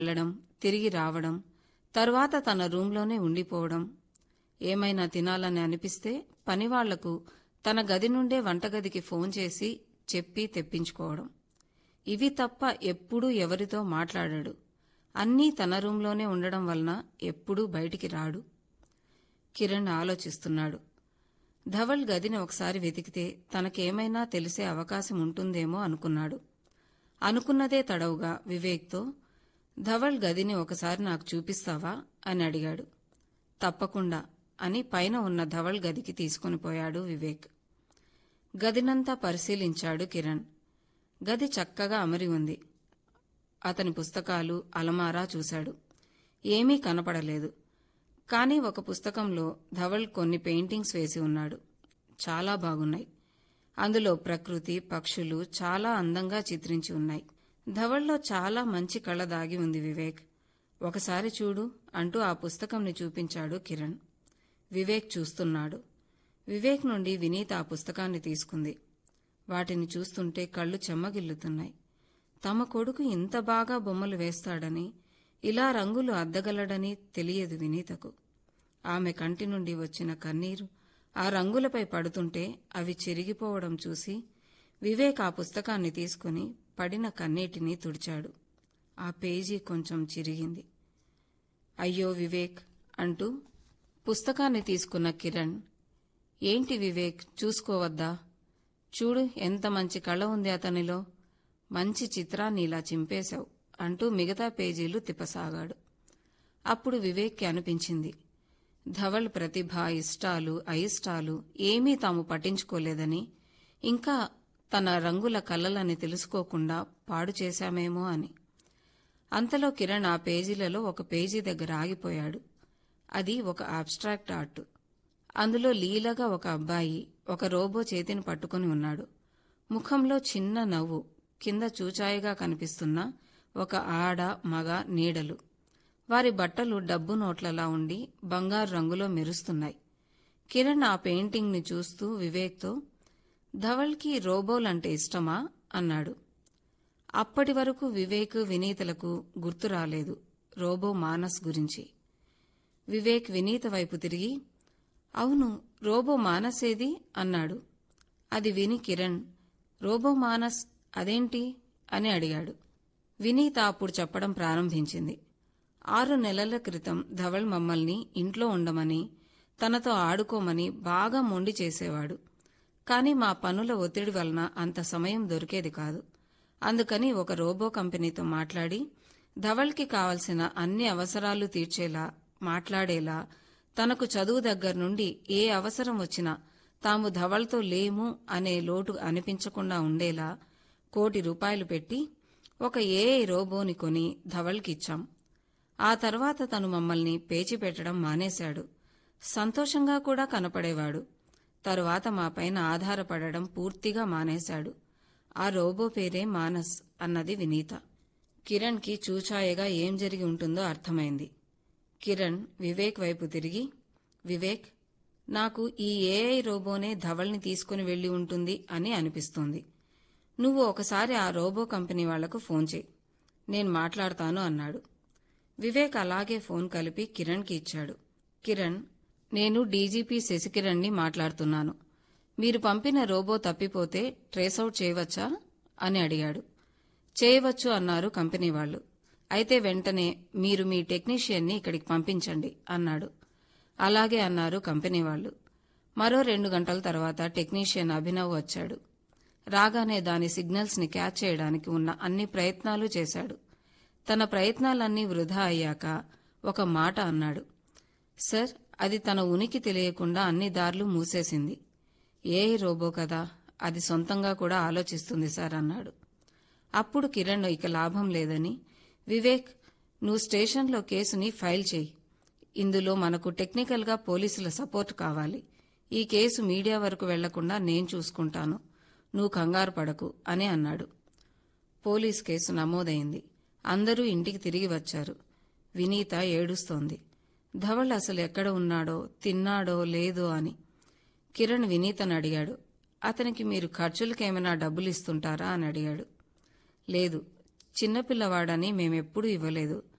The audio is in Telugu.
వెళ్లడం తిరిగి రావడం తరువాత తన రూంలోనే ఉండిపోవడం ఏమైనా తినాలని అనిపిస్తే పనివాళ్లకు తన గది నుండే వంటగదికి ఫోన్ చేసి చెప్పి తెప్పించుకోవడం ఇవి తప్ప ఎప్పుడూ ఎవరితో మాట్లాడాడు అన్నీ తన రూంలోనే ఉండడం వలన ఎప్పుడూ బయటికి రాడు కిరణ్ ఆలోచిస్తున్నాడు ధవల్ గదిని ఒకసారి వెతికితే తనకేమైనా తెలిసే అవకాశం ఉంటుందేమో అనుకున్నాడు అనుకున్నదే తడవుగా వివేక్తో ధవల్ గదిని ఒకసారి నాకు చూపిస్తావా అని అడిగాడు తప్పకుండా అని పైన ఉన్న ధవల్ గదికి తీసుకుని పోయాడు వివేక్ గదినంతా పరిశీలించాడు కిరణ్ గది చక్కగా అమరి ఉంది అతని పుస్తకాలు అలమారా చూశాడు ఏమీ కనపడలేదు కానీ ఒక పుస్తకంలో ధవల్ కొన్ని పెయింటింగ్స్ వేసి ఉన్నాడు చాలా బాగున్నాయి అందులో ప్రకృతి పక్షులు చాలా అందంగా చిత్రించి ఉన్నాయి ధవల్లో చాలా మంచి కళ దాగి ఉంది వివేక్ ఒకసారి చూడు అంటూ ఆ పుస్తకంని చూపించాడు కిరణ్ వివేక్ చూస్తున్నాడు వివేక్ నుండి వినీత ఆ పుస్తకాన్ని తీసుకుంది వాటిని చూస్తుంటే కళ్ళు చెమ్మగిల్లుతున్నాయి తమ కొడుకు ఇంత బాగా బొమ్మలు వేస్తాడని ఇలా రంగులు అద్దగలడని తెలియదు వినీతకు ఆమె కంటి నుండి వచ్చిన కన్నీరు ఆ రంగులపై పడుతుంటే అవి చెరిగిపోవడం చూసి వివేక్ ఆ పుస్తకాన్ని తీసుకుని పడిన కన్నీటిని తుడిచాడు ఆ పేజీ కొంచెం చిరిగింది అయ్యో వివేక్ అంటూ పుస్తకాన్ని తీసుకున్న కిరణ్ ఏంటి వివేక్ చూసుకోవద్దా చూడు ఎంత మంచి కళ ఉంది అతనిలో మంచి చిత్రాన్ని ఇలా చింపేశావు అంటూ మిగతా పేజీలు తిప్పసాగాడు అప్పుడు వివేక్కి అనిపించింది ధవల్ ప్రతిభ ఇష్టాలు అయిష్టాలు ఏమీ తాము పట్టించుకోలేదని ఇంకా తన రంగుల కళ్ళలని తెలుసుకోకుండా పాడు చేశామేమో అని అంతలో కిరణ్ ఆ పేజీలలో ఒక పేజీ దగ్గర ఆగిపోయాడు అది ఒక అబ్స్ట్రాక్ట్ ఆర్ట్ అందులో లీలగా ఒక అబ్బాయి ఒక రోబో చేతిని పట్టుకుని ఉన్నాడు ముఖంలో చిన్న నవ్వు కింద చూచాయిగా కనిపిస్తున్న ఒక ఆడ మగ నీడలు వారి బట్టలు డబ్బు నోట్లలా ఉండి బంగారు రంగులో మెరుస్తున్నాయి కిరణ్ ఆ పెయింటింగ్ని చూస్తూ వివేక్తో ధవల్కి రోబోలంటే ఇష్టమా అన్నాడు అప్పటి వరకు వివేక్ వినీతలకు గుర్తు రాలేదు రోబో మానస్ గురించి వివేక్ వినీత వైపు తిరిగి అవును రోబో మానసేది అన్నాడు అది విని కిరణ్ రోబో మానస్ అదేంటి అని అడిగాడు వినీత అప్పుడు చెప్పడం ప్రారంభించింది ఆరు నెలల క్రితం ధవల్ మమ్మల్ని ఇంట్లో ఉండమని తనతో ఆడుకోమని బాగా మొండి చేసేవాడు కాని మా పనుల ఒత్తిడి వలన అంత సమయం దొరికేది కాదు అందుకని ఒక రోబో కంపెనీతో మాట్లాడి ధవల్కి కావలసిన అన్ని అవసరాలు తీర్చేలా మాట్లాడేలా తనకు చదువు దగ్గర నుండి ఏ అవసరం వచ్చినా తాము ధవల్తో లేము అనే లోటు అనిపించకుండా ఉండేలా కోటి రూపాయలు పెట్టి ఒక ఏఐ రోబోని కొని ధవల్కిచ్చాం ఆ తర్వాత తను మమ్మల్ని పేచి పెట్టడం మానేశాడు సంతోషంగా కూడా కనపడేవాడు తరువాత మాపైన ఆధారపడడం పూర్తిగా మానేశాడు ఆ రోబో పేరే మానస్ అన్నది వినీత కిరణ్కి చూచాయగా ఏం జరిగి ఉంటుందో అర్థమైంది కిరణ్ వివేక్ వైపు తిరిగి వివేక్ నాకు ఈ ఏఐ రోబోనే ధవల్ని తీసుకుని వెళ్లి ఉంటుంది అని అనిపిస్తోంది నువ్వు ఒకసారి ఆ రోబో కంపెనీ వాళ్లకు ఫోన్ చేయి నేను మాట్లాడతాను అన్నాడు వివేక్ అలాగే ఫోన్ కలిపి కిరణ్కి ఇచ్చాడు కిరణ్ నేను డీజీపీ శశికిరణ్ని మాట్లాడుతున్నాను మీరు పంపిన రోబో తప్పిపోతే ట్రేసౌట్ చేయవచ్చా అని అడిగాడు చేయవచ్చు అన్నారు కంపెనీ వాళ్ళు అయితే వెంటనే మీరు మీ టెక్నీషియన్ని ఇక్కడికి పంపించండి అన్నాడు అలాగే అన్నారు కంపెనీ వాళ్ళు మరో రెండు గంటల తర్వాత టెక్నీషియన్ అభినవ్ వచ్చాడు రాగానే దాని సిగ్నల్స్ ని క్యాచ్ చేయడానికి ఉన్న అన్ని ప్రయత్నాలు చేశాడు తన ప్రయత్నాలన్నీ వృధా అయ్యాక ఒక మాట అన్నాడు సార్ అది తన ఉనికి తెలియకుండా అన్ని దారులు మూసేసింది ఏ రోబో కదా అది సొంతంగా కూడా ఆలోచిస్తుంది సార్ అన్నాడు అప్పుడు కిరణ్ ఇక లాభం లేదని వివేక్ నువ్వు స్టేషన్లో కేసుని ఫైల్ చేయి ఇందులో మనకు టెక్నికల్గా పోలీసుల సపోర్ట్ కావాలి ఈ కేసు మీడియా వరకు వెళ్లకుండా నేను చూసుకుంటాను నువ్వు కంగారు పడకు అని అన్నాడు పోలీస్ కేసు నమోదైంది అందరూ ఇంటికి తిరిగి వచ్చారు వినీత ఏడుస్తోంది ధవల్ అసలు ఎక్కడ ఉన్నాడో తిన్నాడో లేదో అని కిరణ్ వినీతను అడిగాడు అతనికి మీరు ఖర్చులకేమైనా డబ్బులు ఇస్తుంటారా అని అడిగాడు లేదు చిన్నపిల్లవాడని మేమెప్పుడూ ఇవ్వలేదు